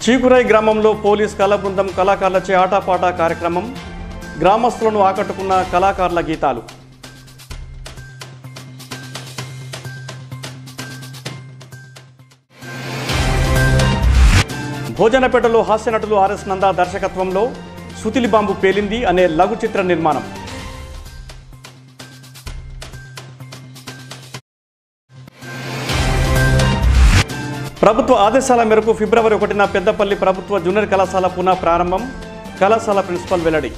చీకురాయి గ్రామంలో పోలీస్ కళా బృందం కళాకారులచే ఆటపాట కార్యక్రమం గ్రామస్తులను ఆకట్టుకున్న కళాకారుల గీతాలు భోజనపేటలో హాస్యనటులు ఆర్ఎస్ నందా దర్శకత్వంలో సుతిలి బాంబు పేలింది అనే లఘు చిత్ర నిర్మాణం ప్రభుత్వ ఆదేశాల మేరకు ఫిబ్రవరి ఒకటిన పెద్దపల్లి ప్రభుత్వ జూనియర్ కళాశాల పునః ప్రారంభం కళాశాల ప్రిన్సిపల్ వెల్లడి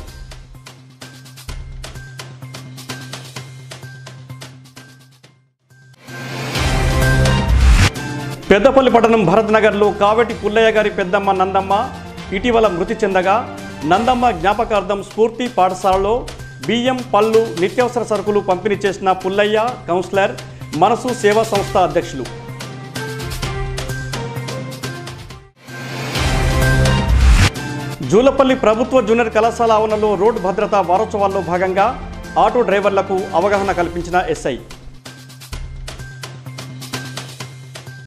పెద్దపల్లి పట్టణం భరత్ నగర్లో కావటి పుల్లయ్య గారి పెద్దమ్మ నందమ్మ ఇటీవల మృతి చెందగా నందమ్మ జ్ఞాపకార్థం స్ఫూర్తి పాఠశాలలో బియ్యం పళ్ళు నిత్యావసర సరుకులు పంపిణీ చేసిన పుల్లయ్య కౌన్సిలర్ మనసు సేవా సంస్థ అధ్యక్షులు జూలపల్లి ప్రభుత్వ జూనియర్ కళాశాల ఆవరణలో రోడ్డు భద్రతా వారోత్సవాల్లో భాగంగా ఆటో డ్రైవర్లకు అవగాహన కల్పించిన ఎస్ఐ